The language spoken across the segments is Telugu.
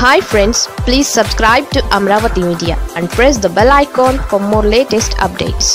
hi friends please subscribe to Amaravati media and press the bell icon for more latest updates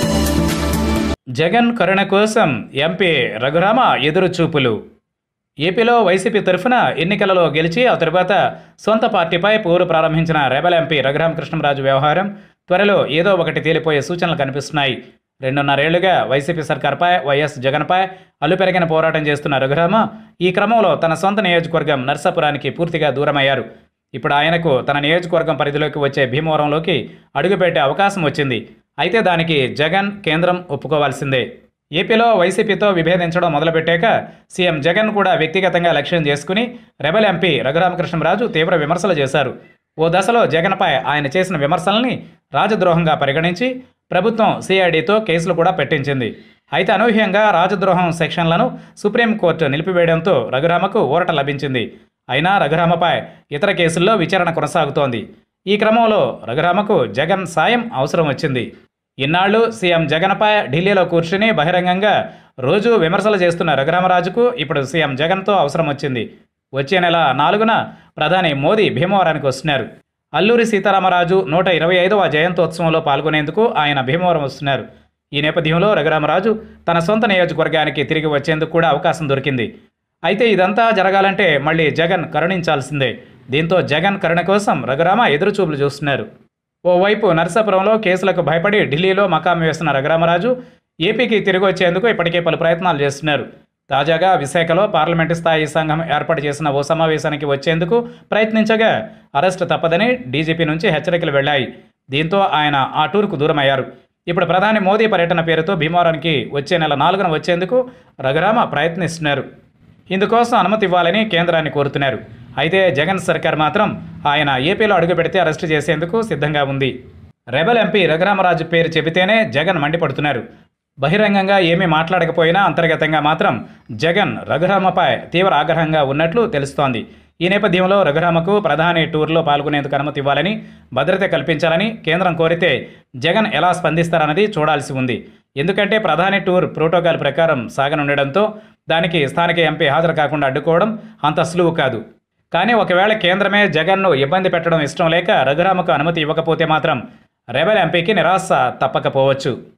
Jagan కరుణ కోసం ఎంపీ రఘురామ ఎదురు చూపులు ఏపీలో వైసీపీ తరఫున ఎన్నికలలో గెలిచి ఆ తరువాత సొంత పార్టీపై పోరు ప్రారంభించిన రెబల్ ఎంపీ రఘురామకృష్ణరాజు వ్యవహారం త్వరలో ఏదో ఒకటి తేలిపోయే సూచనలు కనిపిస్తున్నాయి రెండున్నరేళ్లుగా వైసీపీ సర్కార్పై వైఎస్ జగన్పై అల్లుపెరిగిన పోరాటం చేస్తున్న రఘురామ ఈ క్రమంలో తన సొంత నియోజకవర్గం నర్సాపురానికి పూర్తిగా దూరమయ్యారు ఇప్పుడు ఆయనకు తన నియోజకవర్గం పరిధిలోకి వచ్చే భీమవరంలోకి అడుగుపెట్టే అవకాశం వచ్చింది అయితే దానికి జగన్ కేంద్రం ఒప్పుకోవాల్సిందే ఏపీలో వైసీపీతో విభేదించడం మొదలుపెట్టాక సీఎం జగన్ కూడా వ్యక్తిగతంగా లక్ష్యం చేసుకుని రెబల్ ఎంపీ రఘురామకృష్ణరాజు తీవ్ర విమర్శలు చేశారు ఓ దశలో జగన్పై ఆయన చేసిన విమర్శల్ని రాజద్రోహంగా పరిగణించి ప్రభుత్వం సిఐడితో కేసులు కూడా పెట్టించింది అయితే అనూహ్యంగా రాజద్రోహం సెక్షన్లను సుప్రీంకోర్టు నిలిపివేయడంతో రఘురామకు ఊరట లభించింది అయినా రఘురామపై ఇతర కేసుల్లో విచారణ కొనసాగుతోంది ఈ క్రమంలో రఘురామకు జగన్ సాయం అవసరం వచ్చింది ఇన్నాళ్లు సీఎం జగన్పై ఢిల్లీలో కూర్చుని బహిరంగంగా రోజు విమర్శలు చేస్తున్న రఘురామరాజుకు ఇప్పుడు సీఎం జగన్తో అవసరం వచ్చింది వచ్చే నెల నాలుగున ప్రధాని మోదీ భీమవరానికి వస్తున్నారు అల్లూరి సీతారామరాజు నూట ఇరవై ఐదవ జయంతోత్సవంలో పాల్గొనేందుకు ఆయన భీమవరం వస్తున్నారు ఈ నేపథ్యంలో రఘురామరాజు తన సొంత నియోజకవర్గానికి తిరిగి వచ్చేందుకు కూడా అవకాశం దొరికింది అయితే ఇదంతా జరగాలంటే మళ్ళీ జగన్ కరుణించాల్సిందే దీంతో జగన్ కరుణ కోసం రఘురామ ఎదురుచూపులు చూస్తున్నారు ఓవైపు నరసాపురంలో కేసులకు భయపడి ఢిల్లీలో మకాం వేస్తున్న రఘురామరాజు ఏపీకి తిరిగి వచ్చేందుకు ఇప్పటికే పలు ప్రయత్నాలు చేస్తున్నారు తాజాగా విశాఖలో పార్లమెంటు స్థాయి సంఘం ఏర్పాటు చేసిన ఓ సమావేశానికి వచ్చేందుకు ప్రయత్నించగా అరెస్టు తప్పదని డీజీపీ నుంచి హెచ్చరికలు వెళ్లాయి దీంతో ఆయన ఆ టూర్కు దూరమయ్యారు ఇప్పుడు ప్రధాని మోదీ పర్యటన పేరుతో భీమవరానికి వచ్చే నెల నాలుగున వచ్చేందుకు రఘురామ ప్రయత్నిస్తున్నారు ఇందుకోసం అనుమతి ఇవ్వాలని కేంద్రాన్ని కోరుతున్నారు అయితే జగన్ సర్కార్ మాత్రం ఆయన ఏపీలో అడుగు పెడితే అరెస్టు చేసేందుకు సిద్ధంగా ఉంది రెబల్ ఎంపీ రఘురామరాజు పేరు చెబితేనే జగన్ మండిపడుతున్నారు బహిరంగంగా ఏమీ మాట్లాడకపోయినా అంతర్గతంగా మాత్రం జగన్ రఘురామపై తీవ్ర ఆగ్రహంగా ఉన్నట్లు తెలుస్తోంది ఈ నేపథ్యంలో రఘురామకు ప్రధాని టూర్లో పాల్గొనేందుకు అనుమతి ఇవ్వాలని భద్రత కల్పించాలని కేంద్రం కోరితే జగన్ ఎలా స్పందిస్తారన్నది చూడాల్సి ఉంది ఎందుకంటే ప్రధాని టూర్ ప్రోటోకాల్ ప్రకారం సాగనుండడంతో దానికి స్థానిక ఎంపీ హాజరు కాకుండా అడ్డుకోవడం అంత సులువు కాదు కానీ ఒకవేళ కేంద్రమే జగన్ను ఇబ్బంది పెట్టడం ఇష్టం లేక రఘురామకు అనుమతి ఇవ్వకపోతే మాత్రం రెబల్ ఎంపీకి నిరాశ తప్పకపోవచ్చు